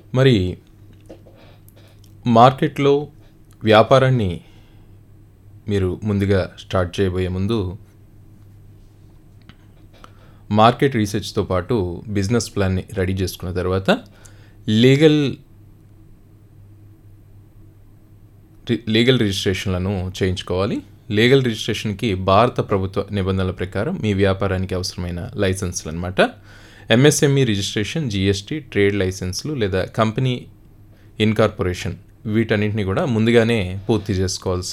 మరి మార్కెట్లో వ్యాపారాన్ని మీరు ముందుగా స్టార్ట్ చేయబోయే ముందు మార్కెట్ రీసెర్చ్తో పాటు బిజినెస్ ప్లాన్ని రెడీ చేసుకున్న తర్వాత లీగల్ రి- లీగల్ రిజిస్ట్రేషన్లను చేయించుకోవాలి లీగల్ రిజిస్ట్రేషన్కి భారత ప్రభుత్వ నిబంధనల ప్రకారం మీ వ్యాపారానికి అవసరమైన లైసెన్స్లు అనమాట ఎంఎస్ఎంఈ రిజిస్ట్రేషన్ జిఎస్టీ ట్రేడ్ లైసెన్స్లు లేదా కంపెనీ ఇన్కార్పొరేషన్ వీటన్నింటినీ కూడా ముందుగానే పూర్తి చేసుకోవాల్సి